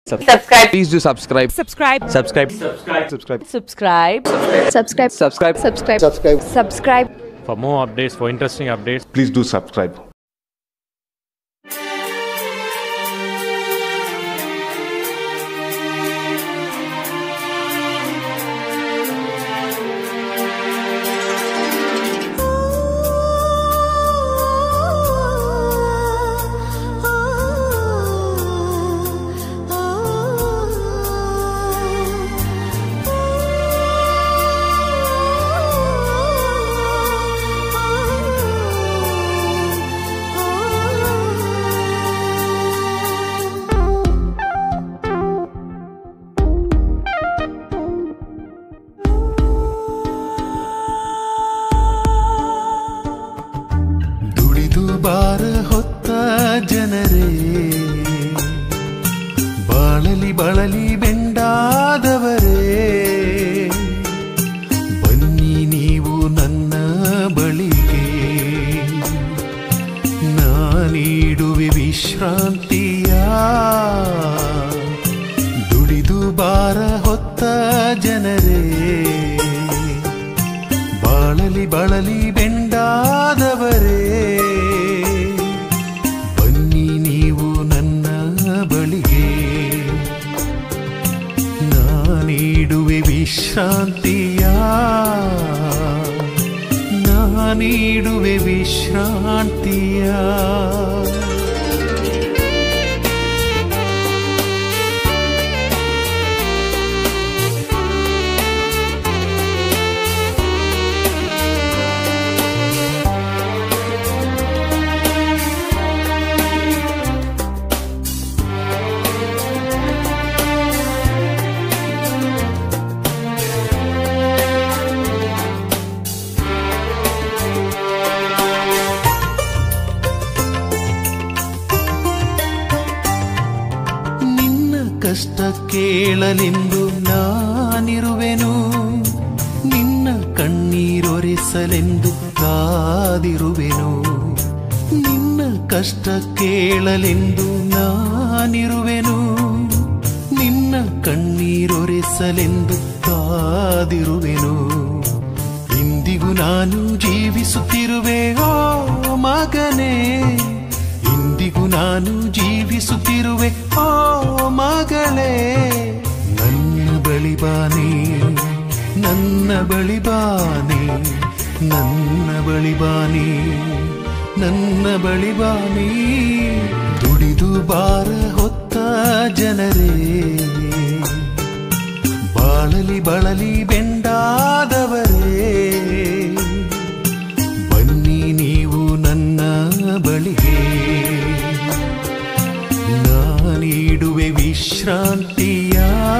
subscribe Please do subscribe. subscribe Subscribe. subscribe subscribe subscribe Subscribe. subscribe subscribe subscribe For more updates, for interesting updates, please do subscribe ದುಡಿದು ಬಾರ ಹೊತ್ತ ಜನರೇ ಬಾಳಲಿ ಬಳಲಿ ಬೆಂಡಾದವರೇ ಬನ್ನಿ ನೀವು ನನ್ನ ಬಳಿಗೆ ನಾನೀಡುವೆ ವಿಶ್ರಾಂತಿಯ ದುಡಿದು ಬಾರ ಹೊತ್ತ ಜನರೇ ಬಾಳಲಿ ಬಳಲಿ ಬೆಂಡಾದವರೇ ಬನ್ನಿ ನೀವು ನನ್ನ ಬಳಿಗೆ ನಾನೀಡುವೆ ವಿಶ್ರಾಂತಿಯ ನಾನೀಡುವೆ ವಿಶ್ರಾಂತಿಯ ನಿನ್ನ ಕಷ್ಟ ಕೇಳಲೆಂದು ನಾನಿರುವೆನು ನಿನ್ನ ಕಣ್ಣೀರೊರೆಸಲೆಂದು ಕಾದಿರುವೆನು ನಿನ್ನ ಕಷ್ಟ ಕೇಳಲೆಂದು ನಾನಿರುವೆನು ನಿನ್ನ ಕಣ್ಣೀರೊರೆಸಲೆಂದು ಕಾದಿರುವೆನು ಇಂದಿಗೂ ನಾನು ಜೀವಿಸುತ್ತಿರುವೆ ಓ ಮಗನೇ ಇಂದಿಗೂ ನಾನು ಜೀವಿಸುತ್ತಿರುವೆ ಓ ಮಗಳೇ ನನ್ನ ಬಳಿ ಬಾನೆ ನನ್ನ ಬಳಿ ಬಾನೆ ನನ್ನ ಬಳಿ ಬಾನೆ ನನ್ನ ಬಳಿ ಬಾನೆ ದುಡಿದು ಬಾರ ಹೊತ್ತ ಜನರೇ ಬಾಳಲಿ ಬಳಲಿ ಬೆಂಡಾದವರೇ ಬನ್ನಿ ನೀವು ನನ್ನ ಬಳಿಗೆ ನಾನೀಡುವೆ ವಿಶ್ರಾಂತಿಯ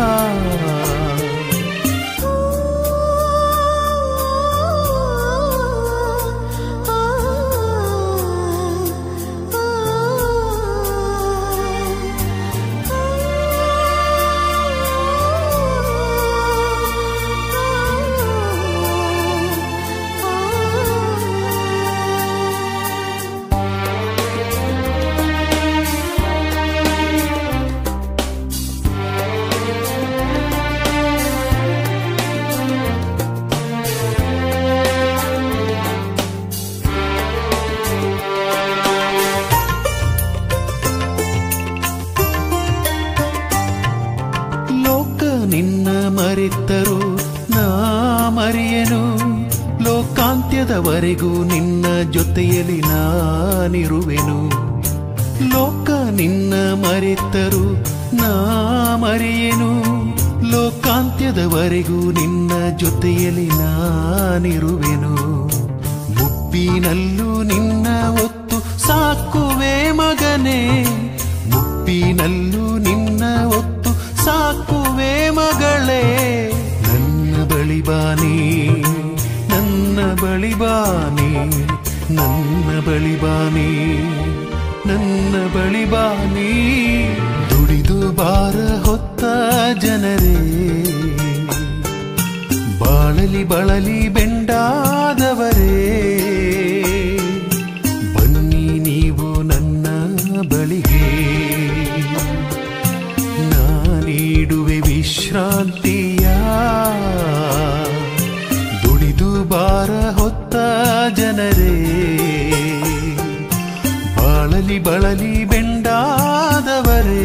ಲೋಕ ನಿನ್ನ ಮರೆತರು ನಾ ಮರೆಯನು ಲೋಕಾಂತ್ಯದವರೆಗೂ ನಿನ್ನ ಜೊತೆಯಲ್ಲಿ ನಾನಿರುವೆನು ಲೋಕ ನಿನ್ನ ಮರೆತರು ನಾ ಮರೆಯನು ಲೋಕಾಂತ್ಯದವರೆಗೂ ನಿನ್ನ ಜೊತೆಯಲ್ಲಿ ನಾನಿರುವೆನು ಮುಪ್ಪಿನಲ್ಲೂ ನಿನ್ನ ಒತ್ತು ಸಾಕುವೆ ಮಗನೇ ಮುಪ್ಪಿನಲ್ಲೂ ನಿನ್ನ ಒತ್ತು ಸಾಕುವೆ ಮಗಳೇ ನನ್ನ ಬಳಿ ಬಾನಿ ನನ್ನ ಬಳಿ ಬಾನಿ ನನ್ನ ಬಳಿ ಬಾನಿ ನನ್ನ ಬಳಿ ಬಾನಿ ದುಡಿದು ಬಾರ ಹೊತ್ತ ಜನರೇ ಬಾಳಲಿ ಬಳಲಿ ಬೆಂಡಾದವರೇ ಬನ್ನಿ ನೀವು ನನ್ನ ಬಳಿಗೆ ನಾ ವಿಶ್ರಾಂತಿಯ ದುಡಿದು ಬಾರ ಹೊತ್ತ ಜನರೇ ಬಾಳಲಿ ಬಳಲಿ ಬೆಂಡಾದವರೇ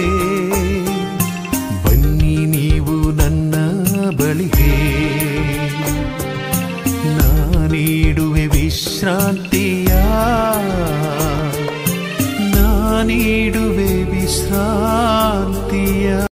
ಬನ್ನಿ ನೀವು ನನ್ನ ಬಳಿಗೆ ನಾನೀಡುವೆ ವಿಶ್ರಾಂತಿ